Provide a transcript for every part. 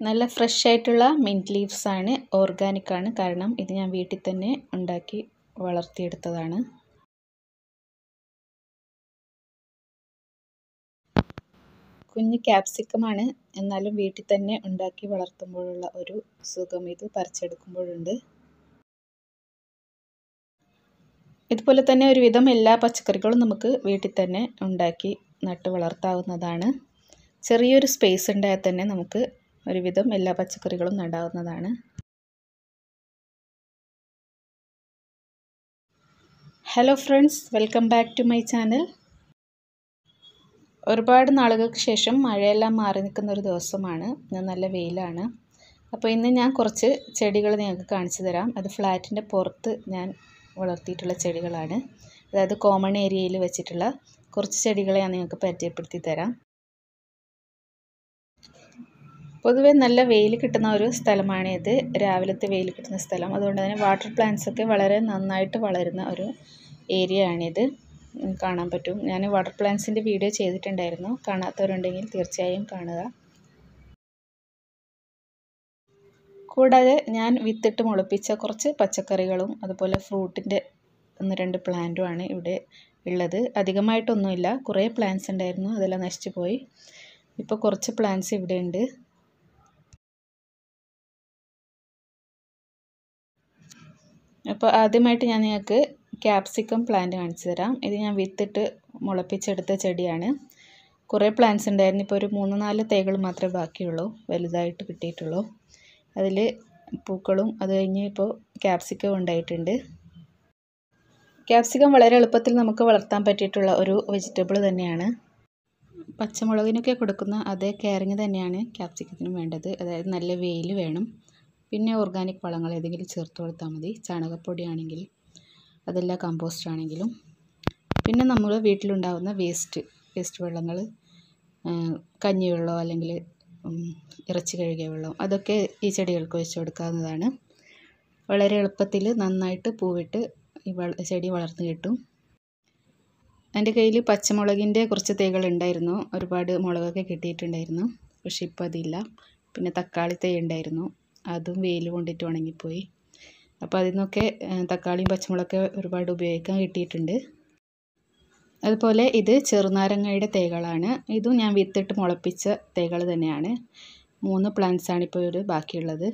നല്ല ഫ്രഷ് ആയിട്ടുള്ള mint leaves ആണ് ഓർഗാനിക് ആണ് കാരണം ഇത് ഞാൻ വീട്ടിൽ തന്നെ ഉണ്ടാക്കി വളർത്തിയെടുത്തതാണ് കുഞ്ഞ് ക്യാപ്സിക്കമാണ് എന്നാലും വീട്ടിൽ തന്നെ ഉണ്ടാക്കി വളർത്തുമ്പോഴുള്ള ഒരു സുഖം ഇത് പറിച്ചെടുക്കുമ്പോഴുണ്ട് ഇതുപോലെ തന്നെ ഒരുവിധം എല്ലാ പച്ചക്കറികളും നമുക്ക് വീട്ടിൽ തന്നെ ഉണ്ടാക്കി നട്ട് വളർത്താവുന്നതാണ് ചെറിയൊരു സ്പേസ് ഉണ്ടായാൽ തന്നെ നമുക്ക് ഒരുവിധം എല്ലാ പച്ചക്കറികളും നടാവുന്നതാണ് hello friends welcome back to my channel ഒരുപാട് നാളുകൾക്ക് ശേഷം മഴയെല്ലാം മാറി നിൽക്കുന്ന ഒരു ദിവസമാണ് നല്ല വെയിലാണ് അപ്പോൾ ഇന്ന് ഞാൻ കുറച്ച് ചെടികൾ നിങ്ങൾക്ക് കാണിച്ചു തരാം അത് ഫ്ലാറ്റിൻ്റെ പുറത്ത് ഞാൻ വളർത്തിയിട്ടുള്ള ചെടികളാണ് അതായത് കോമൺ ഏരിയയിൽ വെച്ചിട്ടുള്ള കുറച്ച് ചെടികളെ ഞാൻ നിങ്ങൾക്ക് പരിചയപ്പെടുത്തി തരാം പൊതുവെ നല്ല വെയിൽ കിട്ടുന്ന ഒരു സ്ഥലമാണ് ഇത് രാവിലത്തെ വെയിൽ കിട്ടുന്ന സ്ഥലം അതുകൊണ്ട് തന്നെ വാട്ടർ പ്ലാന്റ്സ് ഒക്കെ വളരെ നന്നായിട്ട് വളരുന്ന ഒരു ഏരിയ ആണിത് കാണാൻ പറ്റും ഞാൻ വാട്ടർ പ്ലാന്റ്സിൻ്റെ വീഡിയോ ചെയ്തിട്ടുണ്ടായിരുന്നു കാണാത്തവരുണ്ടെങ്കിൽ തീർച്ചയായും കാണുക കൂടാതെ ഞാൻ വിത്തിട്ട് മുളപ്പിച്ച കുറച്ച് പച്ചക്കറികളും അതുപോലെ ഫ്രൂട്ടിൻ്റെ ഒന്ന് രണ്ട് പ്ലാന്റുമാണ് ഇവിടെ ഉള്ളത് അധികമായിട്ടൊന്നുമില്ല കുറേ പ്ലാന്റ്സ് ഉണ്ടായിരുന്നു അതെല്ലാം നശിച്ചു പോയി ഇപ്പോൾ കുറച്ച് പ്ലാന്റ്സ് ഇവിടെ ഉണ്ട് അപ്പോൾ ആദ്യമായിട്ട് ഞാൻ നിങ്ങൾക്ക് ക്യാപ്സിക്കം പ്ലാന്റ് കാണിച്ചു തരാം ഇത് ഞാൻ വിത്തിട്ട് മുളപ്പിച്ചെടുത്ത ചെടിയാണ് കുറേ പ്ലാന്റ്സ് ഉണ്ടായിരുന്നു ഇപ്പോൾ ഒരു മൂന്ന് നാല് തൈകൾ മാത്രമേ ബാക്കിയുള്ളൂ വലുതായിട്ട് കിട്ടിയിട്ടുള്ളൂ അതിൽ പൂക്കളും അത് കഴിഞ്ഞ് ഇപ്പോൾ ക്യാപ്സിക്കം ഉണ്ടായിട്ടുണ്ട് ക്യാപ്സിക്കം വളരെ എളുപ്പത്തിൽ നമുക്ക് വളർത്താൻ പറ്റിയിട്ടുള്ള ഒരു വെജിറ്റബിൾ തന്നെയാണ് പച്ചമുളകിനൊക്കെ കൊടുക്കുന്ന അതേ കെയറിങ് തന്നെയാണ് ക്യാപ്സിക്കത്തിനും വേണ്ടത് അതായത് നല്ല വെയിൽ വേണം പിന്നെ ഓർഗാനിക് വളങ്ങൾ ഏതെങ്കിലും ചേർത്ത് കൊടുത്താൽ മതി ചാണകപ്പൊടി ആണെങ്കിൽ അതല്ല കമ്പോസ്റ്റ് ആണെങ്കിലും പിന്നെ നമ്മൾ വീട്ടിലുണ്ടാകുന്ന വേസ്റ്റ് വേസ്റ്റ് വെള്ളങ്ങൾ കഞ്ഞിവെള്ളമോ അല്ലെങ്കിൽ ഇറച്ചി കഴുകിയ വെള്ളം അതൊക്കെ ഈ ചെടികൾക്ക് ഒഴിച്ചു കൊടുക്കാവുന്നതാണ് വളരെ എളുപ്പത്തിൽ നന്നായിട്ട് പൂവിട്ട് ഈ ചെടി വളർന്നു കിട്ടും എൻ്റെ കയ്യിൽ പച്ചമുളകിൻ്റെ കുറച്ച് തൈകൾ ഉണ്ടായിരുന്നു ഒരുപാട് മുളകൊക്കെ കിട്ടിയിട്ടുണ്ടായിരുന്നു പക്ഷെ ഇപ്പോൾ അതില്ല പിന്നെ തക്കാളി തൈ ഉണ്ടായിരുന്നു അതും വെയിൽ കൊണ്ടിട്ട് ഉണങ്ങിപ്പോയി അപ്പോൾ അതിൽ നിന്നൊക്കെ തക്കാളിയും പച്ചമുളകൊക്കെ ഒരുപാട് ഉപയോഗിക്കാൻ കിട്ടിയിട്ടുണ്ട് അതുപോലെ ഇത് ചെറുനാരങ്ങയുടെ തൈകളാണ് ഇതും ഞാൻ വിത്തിട്ട് മുളപ്പിച്ച തൈകൾ തന്നെയാണ് മൂന്ന് പ്ലാന്റ്സാണ് ഇപ്പോൾ ഒരു ബാക്കിയുള്ളത്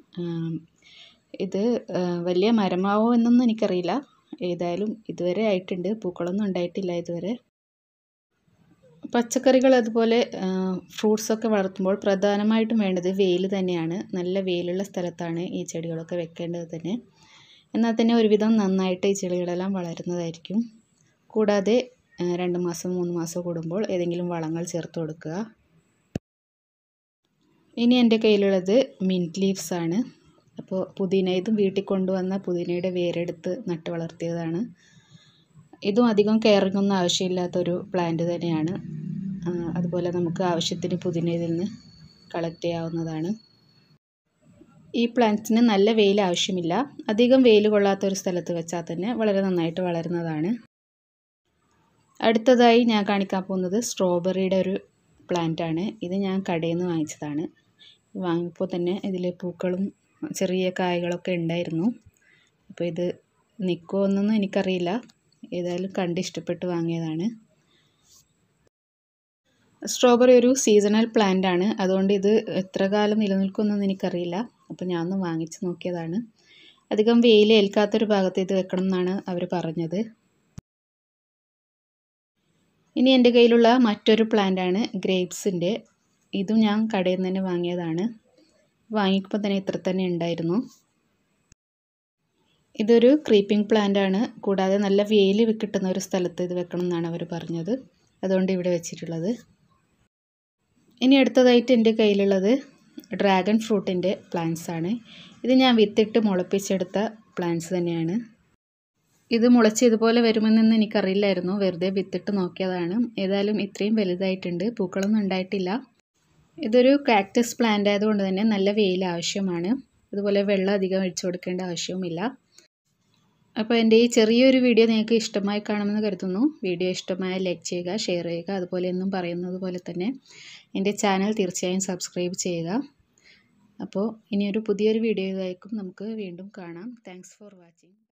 ഇത് വലിയ മരമാവോ എന്നൊന്നും എനിക്കറിയില്ല ഏതായാലും ഇതുവരെ ആയിട്ടുണ്ട് പൂക്കളൊന്നും ഉണ്ടായിട്ടില്ല ഇതുവരെ പച്ചക്കറികൾ അതുപോലെ ഫ്രൂട്ട്സൊക്കെ വളർത്തുമ്പോൾ പ്രധാനമായിട്ടും വേണ്ടത് വെയിൽ തന്നെയാണ് നല്ല വെയിലുള്ള സ്ഥലത്താണ് ഈ ചെടികളൊക്കെ വെക്കേണ്ടത് തന്നെ എന്നാൽ തന്നെ ഒരുവിധം നന്നായിട്ട് ഈ ചെടികളെല്ലാം വളരുന്നതായിരിക്കും കൂടാതെ രണ്ട് മാസം മൂന്ന് മാസം കൂടുമ്പോൾ ഏതെങ്കിലും വളങ്ങൾ ചേർത്ത് കൊടുക്കുക ഇനി എൻ്റെ കയ്യിലുള്ളത് മിൻറ്റ് ലീവ്സ് ആണ് അപ്പോൾ പുതിന ഇതും വീട്ടിൽ കൊണ്ടുവന്ന പുതിനയുടെ വേരെടുത്ത് നട്ട് വളർത്തിയതാണ് ഇതും അധികം കെയറിംഗ് ഒന്നും ആവശ്യമില്ലാത്തൊരു പ്ലാന്റ് തന്നെയാണ് അതുപോലെ നമുക്ക് ആവശ്യത്തിന് പുതിന ഇതിൽ നിന്ന് കളക്ട് ചെയ്യാവുന്നതാണ് ഈ പ്ലാന്റ്സിന് നല്ല വെയിൽ ആവശ്യമില്ല അധികം വെയിൽ കൊള്ളാത്ത ഒരു സ്ഥലത്ത് വെച്ചാൽ തന്നെ വളരെ നന്നായിട്ട് വളരുന്നതാണ് അടുത്തതായി ഞാൻ കാണിക്കാൻ പോകുന്നത് സ്ട്രോബെറിയുടെ ഒരു പ്ലാന്റ് ആണ് ഇത് ഞാൻ കടയിൽ നിന്ന് വാങ്ങിച്ചതാണ് വാങ്ങിയപ്പോൾ തന്നെ ഇതിൽ പൂക്കളും ചെറിയ കായകളൊക്കെ ഉണ്ടായിരുന്നു അപ്പോൾ ഇത് നിൽക്കുമോ എന്നൊന്നും എനിക്കറിയില്ല ഏതായാലും കണ്ട് ഇഷ്ടപ്പെട്ട് വാങ്ങിയതാണ് സ്ട്രോബെറി ഒരു സീസണൽ പ്ലാന്റ് ആണ് അതുകൊണ്ട് ഇത് എത്ര കാലം നിലനിൽക്കുമെന്നൊന്നും എനിക്കറിയില്ല അപ്പോൾ ഞാൻ ഒന്ന് വാങ്ങിച്ച് നോക്കിയതാണ് അധികം വെയിൽ ഏൽക്കാത്തൊരു ഭാഗത്ത് ഇത് വെക്കണം എന്നാണ് അവർ പറഞ്ഞത് ഇനി എൻ്റെ കയ്യിലുള്ള മറ്റൊരു പ്ലാന്റ് ആണ് ഗ്രേപ്സിൻ്റെ ഇതും ഞാൻ കടയിൽ നിന്ന് തന്നെ വാങ്ങിയതാണ് വാങ്ങിക്കുമ്പോൾ തന്നെ ഇത്ര തന്നെ ഉണ്ടായിരുന്നു ഇതൊരു ക്രീപ്പിംഗ് പ്ലാന്റ് ആണ് കൂടാതെ നല്ല വെയിൽ കിട്ടുന്ന ഒരു സ്ഥലത്ത് ഇത് വെക്കണം എന്നാണ് അവർ പറഞ്ഞത് അതുകൊണ്ട് ഇവിടെ വെച്ചിട്ടുള്ളത് ഇനി അടുത്തതായിട്ട് എൻ്റെ കയ്യിലുള്ളത് ഡ്രാഗൺ ഫ്രൂട്ടിൻ്റെ പ്ലാന്റ്സ് ആണ് ഇത് ഞാൻ വിത്തിട്ട് മുളപ്പിച്ചെടുത്ത പ്ലാന്റ്സ് തന്നെയാണ് ഇത് മുളച്ച് ഇതുപോലെ വരുമെന്നൊന്നും എനിക്കറിയില്ലായിരുന്നു വെറുതെ വിത്തിട്ട് നോക്കിയതാണ് ഏതായാലും ഇത്രയും വലുതായിട്ടുണ്ട് പൂക്കളൊന്നും ഉണ്ടായിട്ടില്ല ഇതൊരു കാക്ടസ് പ്ലാന്റ് ആയതുകൊണ്ട് തന്നെ നല്ല വെയിൽ ആവശ്യമാണ് അതുപോലെ വെള്ളം അധികം ഒഴിച്ചു കൊടുക്കേണ്ട ആവശ്യവുമില്ല അപ്പോൾ എൻ്റെ ഈ ചെറിയൊരു വീഡിയോ നിങ്ങൾക്ക് ഇഷ്ടമായി കാണുമെന്ന് കരുതുന്നു വീഡിയോ ഇഷ്ടമായ ലൈക്ക് ചെയ്യുക ഷെയർ ചെയ്യുക അതുപോലെ എന്നും പറയുന്നത് പോലെ തന്നെ എൻ്റെ ചാനൽ തീർച്ചയായും സബ്സ്ക്രൈബ് ചെയ്യുക അപ്പോൾ ഇനിയൊരു പുതിയൊരു വീഡിയോയിലേക്കും നമുക്ക് വീണ്ടും കാണാം താങ്ക്സ് ഫോർ വാച്ചിങ്